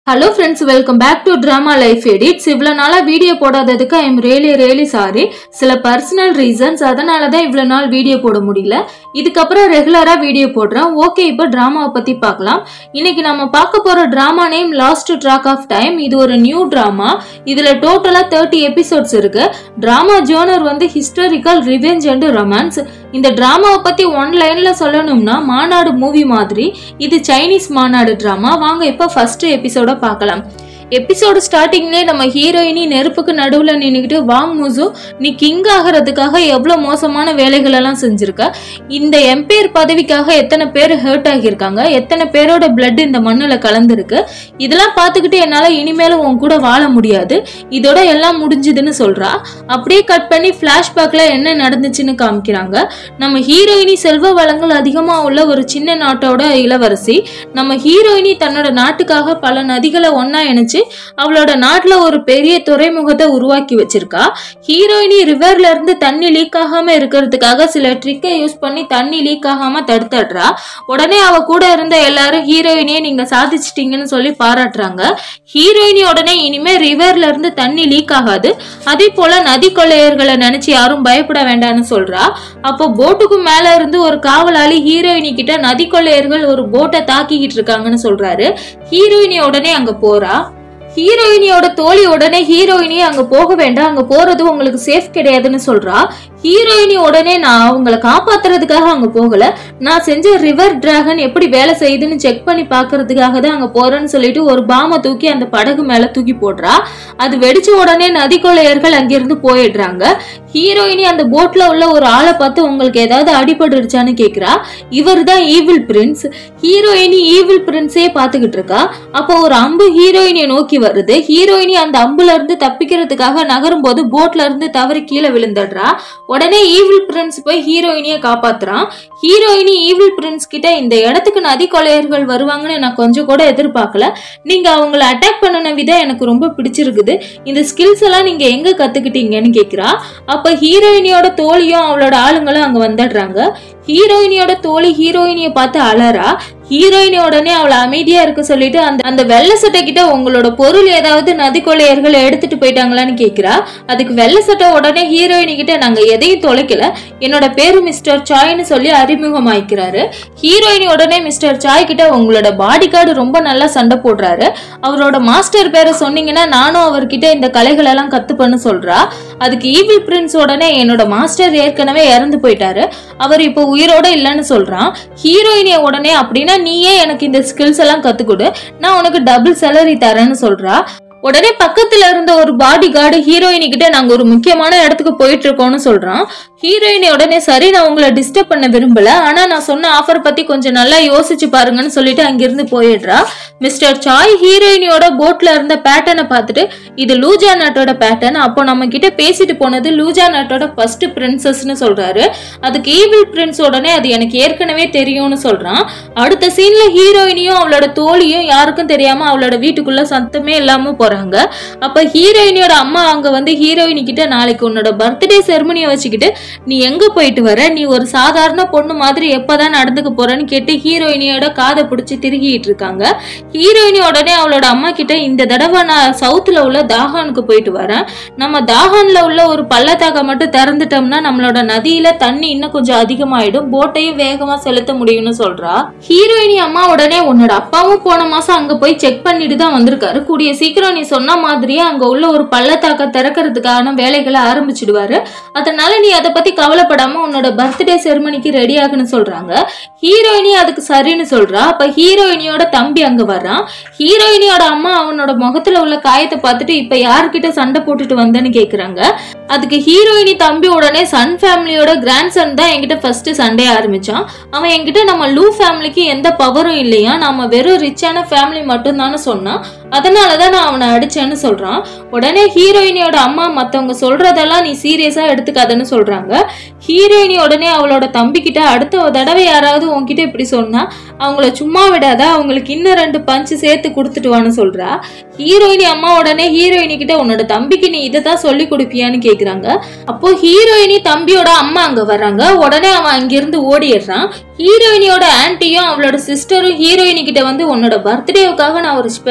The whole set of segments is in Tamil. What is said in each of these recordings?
hello friends welcome back to drama life edits இவ்வளோ நாளாக வீடியோ போடாததுக்கு I am really really sorry சில பர்சனல் ரீசன்ஸ் அதனால தான் இவ்வளோ நாள் வீடியோ போட முடியல இதுக்கப்புறம் ரெகுலராக வீடியோ போடுறேன் ஓகே இப்போ ட்ராமாவை பற்றி பார்க்கலாம் இன்னைக்கு நம்ம பார்க்க போகிற drama name lost track of time இது ஒரு நியூ ட்ராமா இதில் டோட்டலாக தேர்ட்டி எபிசோட்ஸ் இருக்கு ட்ராமா ஜோனர் வந்து ஹிஸ்டாரிக்கல் ரிவெஞ்ச் அண்ட் ரொமான்ஸ் இந்த ட்ராமாவை பற்றி ஒன் லைனில் சொல்லணும்னா மாநாடு மூவி மாதிரி இது சைனீஸ் மாநாடு ட்ராமா வாங்க இப்போ ஃபர்ஸ்ட் எபிசோட பார்க்கலாம் எபிசோடு ஸ்டார்டிங்லேயே நம்ம ஹீரோயினி நெருப்புக்கு நடுவில் நின்றுக்கிட்டு வாங் முசு நீ கிங் ஆகிறதுக்காக எவ்வளோ மோசமான வேலைகளெல்லாம் செஞ்சுருக்க இந்த எம்பையர் பதவிக்காக எத்தனை பேர் ஹர்ட் ஆகியிருக்காங்க எத்தனை பேரோட பிளட் இந்த மண்ணில் கலந்துருக்கு இதெல்லாம் பார்த்துக்கிட்டு என்னால் இனிமேலும் உன் கூட வாழ முடியாது இதோட எல்லாம் முடிஞ்சுதுன்னு சொல்றா அப்படியே கட் பண்ணி ஃப்ளாஷ்பேக்கில் என்ன நடந்துச்சுன்னு காமிக்கிறாங்க நம்ம ஹீரோயினி செல்வ வளங்கள் அதிகமாக உள்ள ஒரு சின்ன நாட்டோட இளவரசி நம்ம ஹீரோயினி தன்னோட நாட்டுக்காக பல நதிகளை ஒண்ணா இணைச்சு அவளோட நாட்டுல ஒரு பெரிய துறைமுகத்தை உருவாக்கி வச்சிருக்கா ஹீரோயினி ரிவர்ல இருந்து தண்ணி லீக் ஆகாம இருக்கிறதுக்காக சில ட்ரிக்கை யூஸ் பண்ணி தண்ணி லீக் ஆகாம தடுத்துடுறா உடனே அவ கூட இருந்த எல்லாரும் ஹீரோயினியை நீங்க சாதிச்சிட்டீங்கன்னு சொல்லி பாராட்டுறாங்க ஹீரோயினி உடனே இனிமே ரிவர்ல இருந்து தண்ணி லீக் ஆகாது அதே போல நதி கொள்ளையர்களை நினைச்சு யாரும் பயப்பட வேண்டாம்னு சொல்றா அப்போ போட்டுக்கு மேல இருந்து ஒரு காவலாளி ஹீரோயினி கிட்ட நதி கொள்ளையர்கள் ஒரு போட்டை தாக்கிக்கிட்டு இருக்காங்கன்னு சொல்றாரு ஹீரோயினி உடனே அங்க போறா ஹீரோயினியோட தோழி உடனே ஹீரோயினி அங்க போக வேண்டாம் அங்க போறது உங்களுக்கு சேஃப் கிடையாதுன்னு சொல்றா ஹீரோயினி உடனே நான் அவங்கள காப்பாத்துறதுக்காக அங்க போகல நான் செஞ்ச ரிவர் டிராகன் எப்படி வேலை செய்யுதுன்னு செக் பண்ணி பாக்குறதுக்காக தான் அங்க போறேன்னு சொல்லிட்டு ஒரு பாமை தூக்கி அந்த படகு மேல தூக்கி போடுறா அது வெடிச்ச உடனே நதி கொள்ளையர்கள் அங்கிருந்து போயிடுறாங்க ஹீரோயினி அந்த போட்ல உள்ள ஒரு ஆளை பார்த்து உங்களுக்கு ஏதாவது அடிபட்டுருச்சான்னு கேக்குறா இவர் தான் ஈவில் பிரின்ஸ் ஹீரோயினி ஈவில் பிரின்ஸே பாத்துக்கிட்டு இருக்கா அப்போ ஒரு அம்பு ஹீரோயினியை நோக்கி வருது ஹீரோயினி அந்த அம்புல இருந்து தப்பிக்கிறதுக்காக நகரும் போது போட்ல இருந்து தவறி கீழே விழுந்துடுறா உடனே ஈவில் பிரின்ஸ் போய் ஹீரோயினியை காப்பாத்துறான் ஹீரோயினி ஈவில் பிரின்ஸ் கிட்ட இந்த இடத்துக்கு நதி கொள்ளையர்கள் வருவாங்கன்னு நான் கொஞ்சம் கூட எதிர்பார்க்கல நீங்க அவங்கள அட்டாக் பண்ணின விதம் எனக்கு ரொம்ப பிடிச்சிருக்குது இந்த ஸ்கில்ஸ் எல்லாம் நீங்க எங்க கத்துக்கிட்டீங்கன்னு கேக்குறா அப்ப ஹீரோயினியோட தோழியும் அவளோட ஆளுங்களும் அங்க வந்துடுறாங்க ஹீரோயினியோட தோழி ஹீரோயினியை பார்த்து அலறா ஹீரோயினி உடனே அவளை அமைதியா இருக்க சொல்லிட்டு அந்த அந்த வெள்ளை சட்டை கிட்ட உங்களோட பொருள் ஏதாவது நதி கொள்ளையர்கள் எடுத்துட்டு போயிட்டாங்களான்னு கேக்குறா அதுக்கு வெள்ளை சட்டை உடனே ஹீரோயினி கிட்ட நாங்க எதையும் தொலைக்கல என்னோட பேரு மிஸ்டர் சாய்னு சொல்லி அறிமுகமாய்க்கிறாரு ஹீரோயினி உடனே மிஸ்டர் சாய் கிட்ட உங்களோட பாடி கார்டு ரொம்ப நல்லா சண்டை போடுறாரு அவரோட மாஸ்டர் பேரை சொன்னீங்கன்னா நானும் அவர்கிட்ட இந்த கலைகள் எல்லாம் கத்துப்பேன்னு சொல்றா அதுக்கு ஈவில் பிரின்ஸ் உடனே என்னோட மாஸ்டர் ஏற்கனவே இறந்து போயிட்டாரு அவர் இப்போ உயிரோட இல்லைன்னு சொல்றான் ஹீரோயினிய உடனே அப்படின்னா நீயே எனக்கு இந்த ஸ்கில்ஸ் எல்லாம் கத்துக்கொடு நான் உனக்கு டபுள் சேலரி தரேன்னு சொல்றா உடனே பக்கத்துல இருந்த ஒரு பாடி கார்டு ஹீரோயினி கிட்ட நாங்க ஒரு முக்கியமான இடத்துக்கு போயிட்டு இருக்கோம்னு சொல்றான் ஹீரோயினி உடனே சரி நான் உங்களை டிஸ்டர்ப் பண்ண விரும்பல ஆனா நான் சொன்ன ஆஃபர் பத்தி கொஞ்சம் நல்லா யோசிச்சு பாருங்கன்னு சொல்லிட்டு அங்கிருந்து போயிடுறா மிஸ்டர் சாய் ஹீரோயினியோட போட்ல இருந்த பேட்டர்னை பார்த்துட்டு இது லூஜா நாட்டோட பேட்டர்ன் அப்போ நம்ம கிட்ட பேசிட்டு போனது லூஜா நாட்டோட ஃபர்ஸ்ட் பிரின்சஸ்னு சொல்றாரு அதுக்கு ஈவில் பிரின்ஸ் உடனே அது எனக்கு ஏற்கனவே தெரியும்னு சொல்றான் அடுத்த சீன்ல ஹீரோயினியும் அவளோட தோழியும் யாருக்கும் தெரியாம அவளோட வீட்டுக்குள்ள சத்தமே இல்லாம போறாங்க அப்ப ஹீரோயினியோட அம்மா அங்க வந்து ஹீரோயினி கிட்ட நாளைக்கு உன்னோட பர்த்டே செரமனியை வச்சுக்கிட்டு நீ எங்க போயிட்டு வர நீ ஒரு சாதாரண பொண்ணு மாதிரி எப்பதான் நடந்துக்க போறன்னு கேட்டு ஹீரோயினியோட காதை பிடிச்சி திருகிட்டு இருக்காங்க ஹீரோயினி உடனே அவளோட அம்மா கிட்ட இந்த தடவை நான் சவுத்துல உள்ள தாகானுக்கு போயிட்டு வரேன் நம்ம தாகான்ல உள்ள ஒரு பள்ளத்தாக்க மட்டும் திறந்துட்டோம்னா நம்மளோட நதியில தண்ணி இன்னும் கொஞ்சம் அதிகமாயிடும் போட்டையும் வேகமா செலுத்த முடியும்னு சொல்றா ஹீரோயினி அம்மா உடனே உன்னோட அப்பாவும் போன மாசம் அங்க போய் செக் பண்ணிட்டு தான் வந்திருக்காரு கூடிய சீக்கிரம் நீ சொன்ன மாதிரியே அங்க உள்ள ஒரு பள்ளத்தாக்க திறக்கிறதுக்கான வேலைகளை ஆரம்பிச்சிடுவாரு அதனால நீ அதை பத்தி கவலைப்படாம உன்னோட பர்த்டே செரமனிக்கு ரெடி ஆகுன்னு சொல்றாங்க ஹீரோயினி அதுக்கு சரின்னு சொல்றா அப்ப ஹீரோயினியோட தம்பி அங்க வர்றான் ஹீரோயினியோட அம்மா அவனோட முகத்துல உள்ள காயத்தை பார்த்துட்டு இப்ப யார்கிட்ட சண்டை போட்டுட்டு வந்தேன்னு கேக்குறாங்க அதுக்கு ஹீரோயினி தம்பி உடனே சன் ஃபேமிலியோட கிராண்ட் சன் தான் என்கிட்ட ஃபர்ஸ்ட் சண்டே ஆரம்பிச்சான் அவன் என்கிட்ட நம்ம லூ ஃபேமிலிக்கு எந்த பவரும் இல்லையா நாம வெறும் ரிச்சான ஃபேமிலி மட்டும்தான்னு சொன்னான் அதனாலதான் நான் அவனை அடிச்சேன்னு சொல்றான் உடனே ஹீரோயினியோட அம்மா மத்தவங்க சொல்றதெல்லாம் நீ சீரியஸா எடுத்துக்காதன்னு சொல்றாங்க ஹீரோயினி உடனே அவளோட தம்பி கிட்ட அடுத்த தடவை யாராவது உன்கிட்ட இப்படி சொன்னா அவங்கள சும்மா விடாத அவங்களுக்கு இன்னும் ரெண்டு பஞ்சு சேர்த்து கொடுத்துட்டு வான்னு சொல்றா ஹீரோயினி அம்மா உடனே ஹீரோயினி கிட்ட உன்னோட தம்பிக்கு நீ இதை தான் சொல்லி கொடுப்பியான்னு கேக்குறாங்க அப்போ ஹீரோயினி தம்பியோட அம்மா அங்க வர்றாங்க உடனே அவன் அங்கிருந்து ஓடிடுறான் ஹீரோயினியோட ஆன்ட்டியும் அவளோட சிஸ்டரும் ஹீரோயினி கிட்ட வந்து உன்னோட பர்த்டேவுக்காக நான் ஒரு ஸ்பெஷல் Dress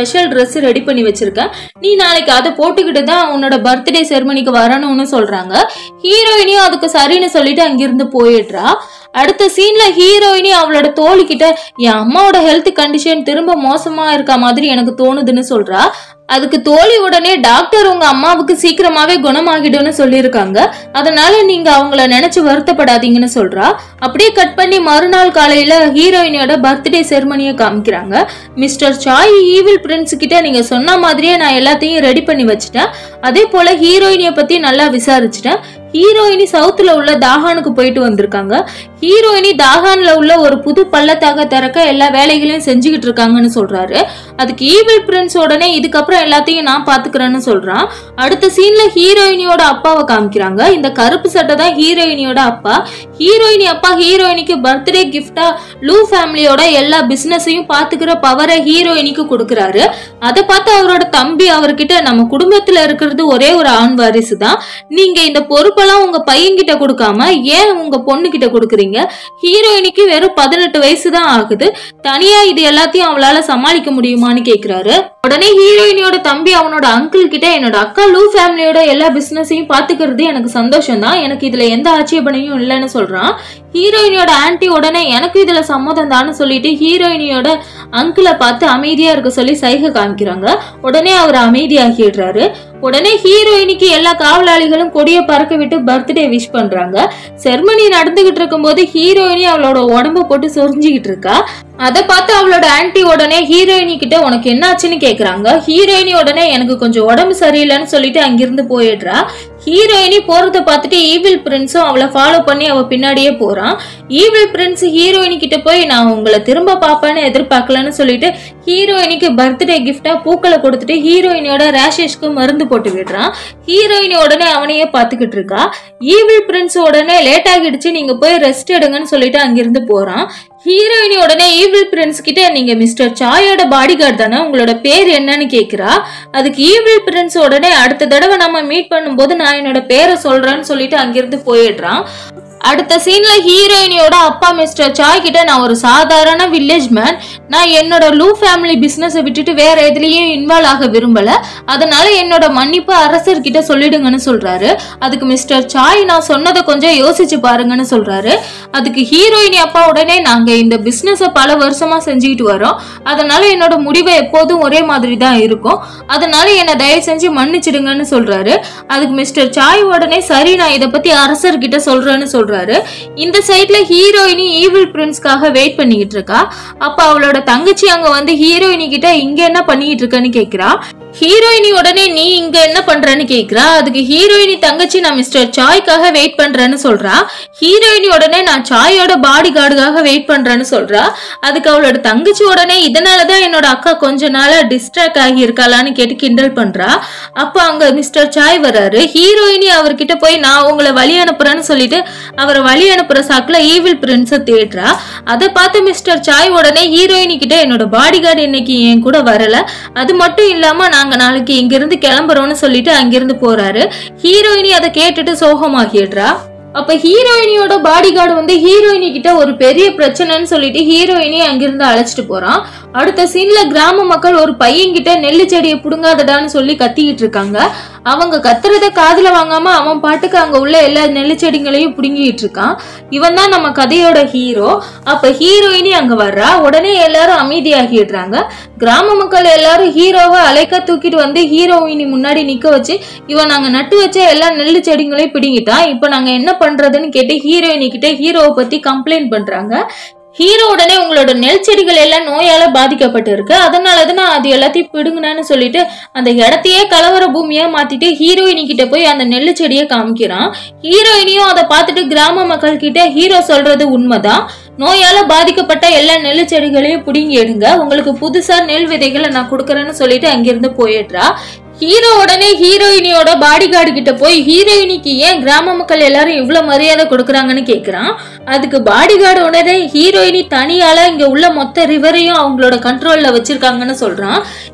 ட்ரெஸ் ரெடி பண்ணி வச்சிருக்கேன் நீ நாளைக்கு அதை போட்டுக்கிட்டு தான் உன்னோட பர்த்டே செரமனிக்கு வரணும்னு சொல்றாங்க ஹீரோயினியும் அதுக்கு சரின்னு சொல்லிட்டு அங்கிருந்து போயிடுறா அடுத்த சீன்ல ஹீரோயினி அவளோட தோழி கிட்ட என் அம்மாவோட ஹெல்த் கண்டிஷன் திரும்ப மோசமா இருக்க மாதிரி எனக்கு தோணுதுன்னு சொல்றா அதுக்கு தோழி உடனே டாக்டர் உங்க அம்மாவுக்கு சீக்கிரமாவே குணமாகிடும்னு சொல்லியிருக்காங்க அதனால நீங்க அவங்கள நினைச்சு வருத்தப்படாதீங்கன்னு சொல்றா அப்படியே கட் பண்ணி மறுநாள் காலையில ஹீரோயினியோட பர்த்டே செரமனியை காமிக்கிறாங்க மிஸ்டர் சாய் ஈவில் பிரின்ஸ் கிட்ட நீங்க சொன்ன மாதிரியே நான் எல்லாத்தையும் ரெடி பண்ணி வச்சுட்டேன் அதே போல ஹீரோயினிய பத்தி நல்லா விசாரிச்சுட்டேன் ஹீரோயினி சவுத்துல உள்ள தாகானுக்கு போயிட்டு வந்திருக்காங்க ஹீரோயினி தாகான்ல உள்ள ஒரு புது பள்ளத்தாக திறக்க எல்லா வேலைகளையும் செஞ்சுக்கிட்டு இருக்காங்கன்னு சொல்றாரு அதுக்கு ஈவில் பிரின்ஸ் உடனே இதுக்கப்புறம் எல்லாத்தையும் நான் பாத்துக்கிறேன்னு சொல்றான் அடுத்த சீன்ல ஹீரோயினியோட அப்பாவை காமிக்கிறாங்க இந்த கருப்பு சட்டை தான் ஹீரோயினியோட அப்பா ஹீரோயினி அப்பா ஹீரோயினிக்கு பர்த்டே கிஃப்டா லூ ஃபேமிலியோட எல்லா பிசினஸையும் பாத்துக்கிற பவரை ஹீரோயினிக்கு கொடுக்கறாரு அதை பார்த்து அவரோட தம்பி அவர்கிட்ட நம்ம குடும்பத்துல இருக்கிறது ஒரே ஒரு ஆண் வாரிசு தான் நீங்க இந்த பொறுப்பெல்லாம் உங்க பையன்கிட்ட கொடுக்காம ஏன் உங்க பொண்ணு கிட்ட கொடுக்குறீங்க ஹீரோயினிக்கு வெறும் பதினெட்டு வயசு தான் ஆகுது தனியா இது எல்லாத்தையும் அவளால சமாளிக்க முடியுமான்னு கேக்குறாரு உடனே ஹீரோயினியோட தம்பி அவனோட அங்கிள் கிட்ட என்னோட அக்கா லூ ஃபேமிலியோட எல்லா பிசினஸையும் பாத்துக்கிறது எனக்கு சந்தோஷம் தான் எனக்கு இதுல எந்த ஆட்சேபனையும் இல்லைன்னு சொல்றான் ஹீரோயினியோட ஆன்ட்டி உடனே எனக்கு இதுல சம்மதம் தான்னு சொல்லிட்டு ஹீரோயினியோட அங்கிளை பார்த்து அமைதியா இருக்க சொல்லி சைகை காமிக்கிறாங்க உடனே அவர் அமைதியாகிடுறாரு உடனே ஹீரோயினிக்கு எல்லா காவலாளிகளும் கொடியை பறக்க விட்டு பர்த்டே விஷ் பண்றாங்க செர்மனி நடந்துகிட்டு இருக்கும்போது ஹீரோயினி அவளோட உடம்ப போட்டு சொரிஞ்சுக்கிட்டு இருக்கா அதை பார்த்து அவளோட ஆன்ட்டி உடனே ஹீரோயினி கிட்ட உனக்கு என்னாச்சுன்னு கேக்குறாங்க ஹீரோயினி உடனே எனக்கு கொஞ்சம் உடம்பு சரியில்லைன்னு சொல்லிட்டு அங்கிருந்து போயிடுறா ஹீரோயினி போறத பார்த்துட்டு ஈவில் பிரின்ஸும் அவளை ஃபாலோ பண்ணி அவ பின்னாடியே போறான் ஈவில் பிரின்ஸ் ஹீரோயினி கிட்ட போய் நான் உங்களை திரும்ப பாப்பேன்னு எதிர்பார்க்கலன்னு சொல்லிட்டு ஹீரோயினிக்கு பர்த்டே கிஃப்டா பூக்களை கொடுத்துட்டு ஹீரோயினியோட ரேஷஸ்க்கு மருந்து போட்டு விடுறான் ஹீரோயினி உடனே அவனையே பாத்துக்கிட்டு இருக்கா ஈவில் பிரின்ஸ் உடனே லேட் ஆகிடுச்சு நீங்க போய் ரெஸ்ட் எடுங்கன்னு சொல்லிட்டு அங்கிருந்து போறான் ஹீரோயினி உடனே ஈவில் பிரின்ஸ் கிட்ட நீங்க மிஸ்டர் சாயோட பாடி கார்டு தானே உங்களோட பேர் என்னன்னு கேக்குறா அதுக்கு ஈவில் பிரின்ஸ் உடனே அடுத்த தடவை நம்ம மீட் பண்ணும்போது நான் என்னோட பேரை சொல்றேன்னு சொல்லிட்டு அங்கிருந்து போயிடுறான் அடுத்த சீன்ல ஹீரோயினியோட அப்பா மிஸ்டர் சாய் கிட்ட நான் ஒரு சாதாரண வில்லேஜ் மேன் நான் என்னோட லூ ஃபேமிலி பிசினஸை விட்டுட்டு வேற எதுலயும் இன்வால்வ் ஆக விரும்பல அதனால என்னோட மன்னிப்பு அரசர் கிட்ட சொல்லிடுங்கன்னு சொல்றாரு அதுக்கு மிஸ்டர் சாய் நான் சொன்னதை கொஞ்சம் யோசிச்சு பாருங்கன்னு சொல்றாரு அதுக்கு ஹீரோயினி அப்பா உடனே நாங்க இந்த பிசினஸை பல வருஷமா செஞ்சுக்கிட்டு வரோம் அதனால என்னோட முடிவு எப்போதும் ஒரே மாதிரி தான் இருக்கும் அதனால என்னை தயவு செஞ்சு மன்னிச்சிடுங்கன்னு சொல்றாரு அதுக்கு மிஸ்டர் சாய் உடனே சரி நான் இதை பத்தி அரசர் கிட்ட சொல்றேன்னு சொல்றாரு இந்த சைட்ல ஹீரோயினி ஈவில் பிரின்ஸ்க்காக வெயிட் பண்ணிக்கிட்டு இருக்கா அப்ப அவளோட தங்கச்சி அங்க வந்து ஹீரோயினி கிட்ட இங்க என்ன பண்ணிக்கிட்டு இருக்கன்னு கேக்குறா ஹீரோயினி உடனே நீ இங்க என்ன பண்றன்னு கேக்குறா அதுக்கு ஹீரோயினி தங்கச்சி நான் மிஸ்டர் சாய்க்காக வெயிட் பண்றேன்னு சொல்றா ஹீரோயினி உடனே நான் சாயோட பாடி கார்டுக்காக வெயிட் பண்றேன்னு சொல்றா அதுக்கு அவளோட தங்கச்சி உடனே இதனாலதான் என்னோட அக்கா கொஞ்ச நாளா டிஸ்ட்ராக்ட் ஆகி இருக்காளான்னு கேட்டு கிண்டல் பண்றா அப்ப அங்க மிஸ்டர் சாய் வராரு ஹீரோயினி அவர்கிட்ட போய் நான் உங்களை வழி அனுப்புறேன்னு சொல்லிட்டு அவரை வழி அனுப்புற சாக்குல ஈவில் பிரின்ஸ தேடுறா அதை பார்த்து மிஸ்டர் சாய் உடனே ஹீரோயினி கிட்ட என்னோட பாடி கார்டு இன்னைக்கு என் கூட வரல அது மட்டும் இல்லாம நாங்க நாளைக்கு இங்கிருந்து கிளம்புறோம்னு சொல்லிட்டு அங்கிருந்து போறாரு ஹீரோயினி அதை கேட்டுட்டு சோகமாகிடுறா அப்ப ஹீரோயினியோட பாடி கார்டு வந்து ஹீரோயினி கிட்ட ஒரு பெரிய பிரச்சனைன்னு சொல்லிட்டு ஹீரோயினி அங்கிருந்து அழைச்சிட்டு போறான் அடுத்த சீன்ல கிராம மக்கள் ஒரு பையன் கிட்ட நெல்லு செடியை புடுங்காதடான்னு சொல்லி கத்திக்கிட்டு இருக்காங்க அவங்க கத்துறத காதுல வாங்காம அவன் பாட்டுக்கு அங்க உள்ள எல்லா நெல்லு செடிங்களையும் புடுங்கிட்டு இருக்கான் இவன் தான் நம்ம கதையோட ஹீரோ அப்ப ஹீரோயினி அங்க வர்றா உடனே எல்லாரும் அமைதியாகிடுறாங்க கிராம மக்கள் எல்லாரும் ஹீரோவை அலைக்க தூக்கிட்டு வந்து ஹீரோயினி முன்னாடி நிக்க வச்சு இவன் நாங்க நட்டு வச்ச எல்லா நெல்லு செடிங்களையும் பிடுங்கிட்டான் இப்ப நாங்க என்ன பண்றதுன்னு கேட்டு ஹீரோயினி கிட்ட ஹீரோவை பத்தி கம்ப்ளைண்ட் பண்றாங்க ஹீரோ உடனே உங்களோட நெல் செடிகள் எல்லாம் நோயால பாதிக்கப்பட்டு இருக்கு அதனாலதான் நான் அது எல்லாத்தையும் பிடுங்கினேன்னு சொல்லிட்டு அந்த இடத்தையே கலவர பூமியா மாத்திட்டு ஹீரோயினி கிட்ட போய் அந்த நெல்லு செடியை காமிக்கிறான் ஹீரோயினியும் அதை பார்த்துட்டு கிராம மக்கள் கிட்ட ஹீரோ சொல்றது உண்மைதான் நோயால பாதிக்கப்பட்ட எல்லா நெல் செடிகளையும் பிடுங்கி எடுங்க உங்களுக்கு புதுசா நெல் விதைகளை நான் கொடுக்கறேன்னு சொல்லிட்டு அங்கிருந்து போயிடுறா ஹீரோ உடனே ஹீரோயினியோட பாடி கார்டு கிட்ட போய் ஹீரோயினிக்கு ஏன் கிராம மக்கள் எல்லாரும் இவ்வளவு மரியாதை கொடுக்கறாங்கன்னு கேக்குறான் அதுக்கு பாடி கார்டு உடனே ஹீரோயினி தனியால இங்க உள்ள மொத்த ரிவரையும் அவங்களோட கண்ட்ரோல்ல வச்சிருக்காங்கன்னு சொல்றான்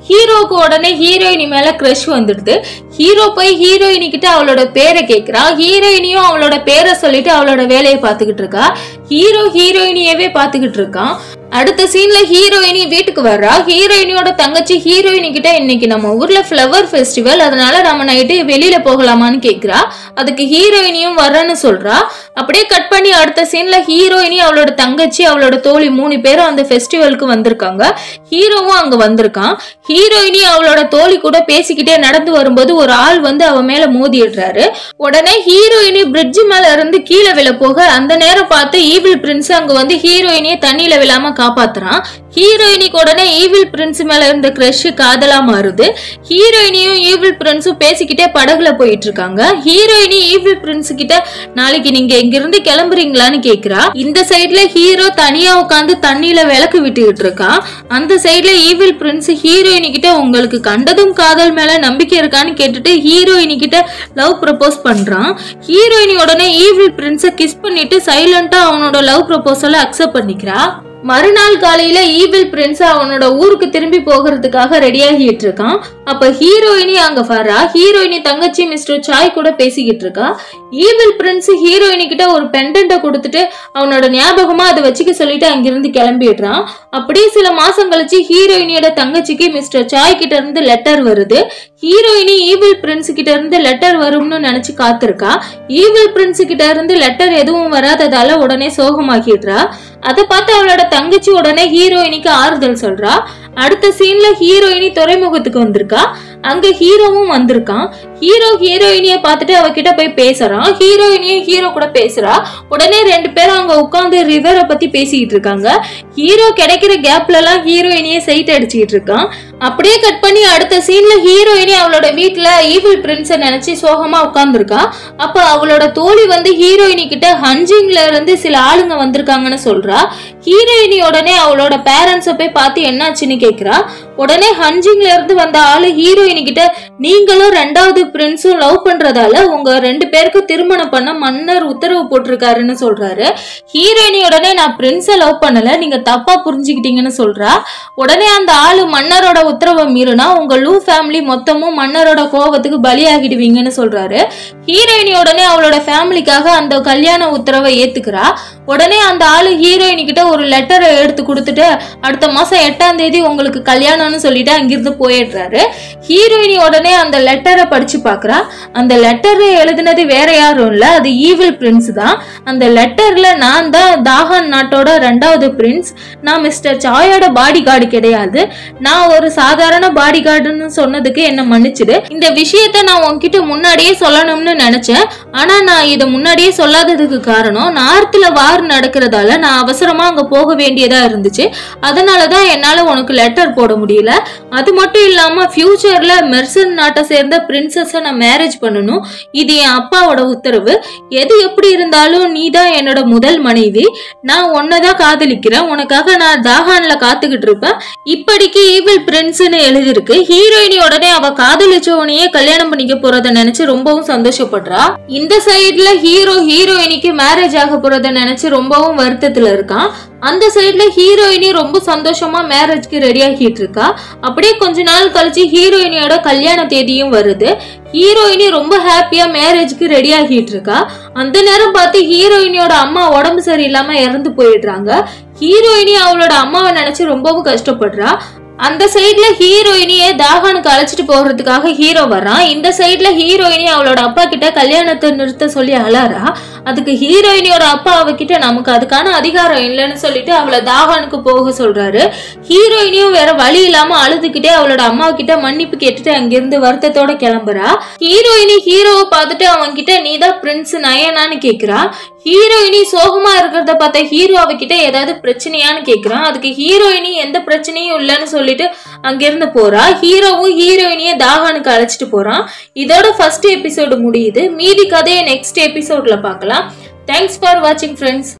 ஹீரோக்கு உடனே ஹீரோயினி மேல க்ரஷ் வந்துடுது ஹீரோ போய் ஹீரோயினி கிட்ட அவளோட பேரை கேக்குறா ஹீரோயினியும் அவளோட பேரை சொல்லிட்டு அவளோட வேலையை பார்த்துக்கிட்டு இருக்கா ஹீரோ ஹீரோயினியவே பார்த்துக்கிட்டு இருக்கான் அடுத்த சீன்ல ஹீரோயினி வீட்டுக்கு வர்றா ஹீரோயினியோட தங்கச்சி ஹீரோயினி கிட்ட இன்னைக்கு நம்ம ஊர்ல ஃப்ளவர் ஃபெஸ்டிவல் அதனால நம்ம நைட்டு வெளியில போகலாமான்னு கேக்குறா அதுக்கு ஹீரோயினியும் வர்றேன்னு சொல்றா அப்படியே கட் பண்ணி அடுத்த சீன்ல ஹீரோயினி அவளோட தங்கச்சி அவளோட தோழி மூணு பேரும் அந்த ஃபெஸ்டிவலுக்கு வந்திருக்காங்க ஹீரோவும் அங்க வந்திருக்கான் ஹீரோயினி அவளோட தோழி கூட பேசிக்கிட்டே நடந்து வரும்போது ஒரு ஆள் வந்து அவ மேல மோதிடுறாரு உடனே ஹீரோயினி பிரிட்ஜ் மேல இருந்து கீழே விழ போக அந்த நேரம் பார்த்து ஈவில் பிரின்ஸ் அங்க வந்து ஹீரோயினியை தண்ணியில விழாம காப்பாத்துறான் ஹீரோயினிக்கு உடனே ஈவில் பிரின்ஸ் மேல இருந்த கிரஷ் காதலா மாறுது ஹீரோயினியும் ஈவில் பிரின்ஸும் பேசிக்கிட்டே படகுல போயிட்டு இருக்காங்க ஹீரோயினி ஈவில் பிரின்ஸ் கிட்ட நாளைக்கு நீங்க இங்க இருந்து கிளம்புறீங்களான்னு கேக்குறா இந்த சைடுல ஹீரோ தனியா உட்காந்து தண்ணியில விளக்கு விட்டுக்கிட்டு இருக்கான் அந்த சைடுல ஈவில் பிரின்ஸ் ஹீரோயினி கிட்ட உங்களுக்கு கண்டதும் காதல் மேல நம்பிக்கை இருக்கான்னு கேட்டுட்டு ஹீரோயினி கிட்ட லவ் ப்ரப்போஸ் பண்றான் ஹீரோயினி உடனே ஈவில் பிரின்ஸ கிஸ் பண்ணிட்டு சைலண்டா அவனோட லவ் ப்ரப்போசலை அக்செப்ட் பண்ணிக்கிறா மறுநாள் காலையில ஈவில் பிரின்ஸ் அவனோட ஊருக்கு திரும்பி போகிறதுக்காக ரெடியாகிட்டு இருக்கான் அப்ப ஹீரோயினி அங்க வரா ஹீரோயினி தங்கச்சி மிஸ்டர் சாய் கூட பேசிக்கிட்டு இருக்கா ஈவில் பிரின்ஸ் ஹீரோயினி கிட்ட ஒரு பெண்டன்ட்ட கொடுத்துட்டு அவனோட ஞாபகமா அதை வச்சுக்க சொல்லிட்டு அங்கிருந்து கிளம்பிடுறான் அப்படியே சில மாசம் கழிச்சு ஹீரோயினியோட தங்கச்சிக்கு மிஸ்டர் சாய் கிட்ட இருந்து லெட்டர் வருது ஹீரோயினி ஈவில் பிரின்ஸ் கிட்ட இருந்து லெட்டர் வரும்னு நினைச்சு காத்திருக்கா ஈவில் பிரின்ஸ் கிட்ட இருந்து லெட்டர் எதுவும் வராததால உடனே சோகமாக்கிடுறா அதை பார்த்து அவளோட தங்கச்சி உடனே ஹீரோயினிக்கு ஆறுதல் சொல்றா அடுத்த சீன்ல ஹீரோயினி துறைமுகத்துக்கு வந்திருக்கா அங்க ஹீரோவும் வந்திருக்கான் ஹீரோ ஹீரோயினிய பார்த்துட்டு அவகிட்ட போய் பேசுறான் ஹீரோயினியும் ஹீரோ கூட பேசுறா உடனே ரெண்டு பேரும் அங்க உட்காந்து ரிவரை பத்தி பேசிக்கிட்டு இருக்காங்க ஹீரோ கிடைக்கிற கேப்ல எல்லாம் ஹீரோயினிய சைட் அடிச்சுக்கிட்டு இருக்கான் அப்படியே கட் பண்ணி அடுத்த சீன்ல ஹீரோயினி அவளோட வீட்டுல ஈவில் பிரின்ஸ நினைச்சு சோகமா உட்கார்ந்துருக்கா அப்ப அவளோட தோழி வந்து ஹீரோயினி கிட்ட ஹஞ்சிங்ல இருந்து சில ஆளுங்க வந்திருக்காங்கன்னு சொல்றா ஹீரோயினி உடனே அவளோட பேரண்ட்ஸ போய் பார்த்து என்னாச்சுன்னு கேக்குறா உடனே ஹஞ்சிங்ல இருந்து வந்த ஆளு ஹீரோயினி கிட்ட நீங்களும் ரெண்டாவது பிரின்ஸும் லவ் பண்றதால உங்க ரெண்டு பேருக்கு திருமணம் பண்ண மன்னர் உத்தரவு போட்டிருக்காருன்னு சொல்றாரு ஹீரோயினி உடனே நான் பிரின்ஸ லவ் பண்ணல நீங்க தப்பா புரிஞ்சுக்கிட்டீங்கன்னு சொல்றா உடனே அந்த ஆளு மன்னரோட உத்தரவை மீறினா உங்க லூ ஃபேமிலி மொத்தமும் மன்னரோட கோவத்துக்கு பலியாகிடுவீங்கன்னு சொல்றாரு ஹீரோயினி உடனே அவளோட ஃபேமிலிக்காக அந்த கல்யாண உத்தரவை ஏத்துக்கிறா உடனே அந்த ஆளு ஹீரோயினி கிட்ட ஒரு லெட்டரை எடுத்து கொடுத்துட்டு அடுத்த மாசம் எட்டாம் தேதி உங்களுக்கு கல்யாணம்னு சொல்லிட்டு அங்கிருந்து போயிடுறாரு ஹீரோயினி உடனே அந்த லெட்டரை படிச்சு பாக்குறா அந்த லெட்டர் எழுதினது வேற யாரும் இல்ல அது ஈவில் பிரின்ஸ் தான் அந்த லெட்டர்ல நான் தான் தாகான் நாட்டோட ரெண்டாவது பிரின்ஸ் நான் மிஸ்டர் சாயோட பாடி கார்டு கிடையாது நான் ஒரு சாதாரண பாடி கார்டுன்னு சொன்னதுக்கு என்ன மன்னிச்சிடு இந்த விஷயத்த நான் உன்கிட்ட முன்னாடியே சொல்லணும்னு நினைச்சேன் ஆனா நான் இதை முன்னாடியே சொல்லாததுக்கு காரணம் நார்த்ல வார் நடக்கிறதால நான் அவசரமா அங்க போக வேண்டியதா இருந்துச்சு அதனாலதான் என்னால உனக்கு லெட்டர் போட முடியல அது மட்டும் இல்லாம ஃபியூச்சர்ல மெர்சன் நாட்டை சேர்ந்த பிரின்சஸ நான் மேரேஜ் பண்ணணும் இது என் அப்பாவோட உத்தரவு எது எப்படி இருந்தாலும் நீ தான் என்னோட முதல் மனைவி நான் உன்னதான் காதலிக்கிறேன் உனக்காக நான் தாகான்ல காத்துக்கிட்டு இருப்பேன் இப்படிக்கு ஈவில் பிரின்ஸ்னு எழுதிருக்கு ஹீரோயினி உடனே அவ காதலிச்சவனையே கல்யாணம் பண்ணிக்க போறத நினைச்சு ரொம்பவும் சந்தோஷப்படுறா இந்த சைடுல ஹீரோ ஹீரோயினிக்கு மேரேஜ் ஆக போறத நினைச்சு ரொம்பவும் வருத்தத்துல இருக்கான் அந்த சைடுல ஹீரோயினி ரொம்ப சந்தோஷமா மேரேஜ்க்கு ரெடி ஆகிட்டு இருக்கா அப்படியே கொஞ்ச நாள் கழிச்சு ஹீரோயினியோட கல்யாண தேதியும் வருது ஹீரோயினி ரொம்ப ஹாப்பியா மேரேஜ்க்கு ரெடி ஆகிட்டு இருக்கா அந்த நேரம் பார்த்து ஹீரோயினியோட அம்மா உடம்பு சரியில்லாம இறந்து போயிடுறாங்க ஹீரோயினி அவளோட அம்மாவை நினைச்சு ரொம்பவும் கஷ்டப்படுறா அந்த சைடுல ஹீரோயினியே தாகானுக்கு அழைச்சிட்டு போகிறதுக்காக ஹீரோ வர்றான் இந்த சைடுல ஹீரோயினி அவளோட அப்பா கிட்ட கல்யாணத்தை நிறுத்த சொல்லி அழறா அதுக்கு ஹீரோயினியோட அப்பா அவகிட்ட நமக்கு அதுக்கான அதிகாரம் இல்லைன்னு சொல்லிட்டு அவளை தாகானுக்கு போக சொல்றாரு ஹீரோயினியும் வேற வழி இல்லாம அழுதுகிட்டே அவளோட அம்மா கிட்ட மன்னிப்பு கேட்டுட்டு அங்கிருந்து வருத்தத்தோட கிளம்புறா ஹீரோயினி ஹீரோவை பார்த்துட்டு அவன் கிட்ட நீதான் பிரின்ஸ் நயனான்னு கேக்குறா ஹீரோயினி சோகமா இருக்கிறத பார்த்த ஹீரோ அவகிட்ட ஏதாவது பிரச்சனையான்னு கேக்குறான் அதுக்கு ஹீரோயினி எந்த பிரச்சனையும் இல்லைன்னு சொல்லிட்டு அங்கிருந்து போறா ஹீரோவும் ஹீரோயினியை தாகானுக்கு அழைச்சிட்டு போறான் இதோட ஃபர்ஸ்ட் எபிசோடு முடியுது மீதி கதையை நெக்ஸ்ட் எபிசோட்ல பார்க்கலாம் தேங்க்ஸ் ஃபார் வாட்சிங் ஃப்ரெண்ட்ஸ்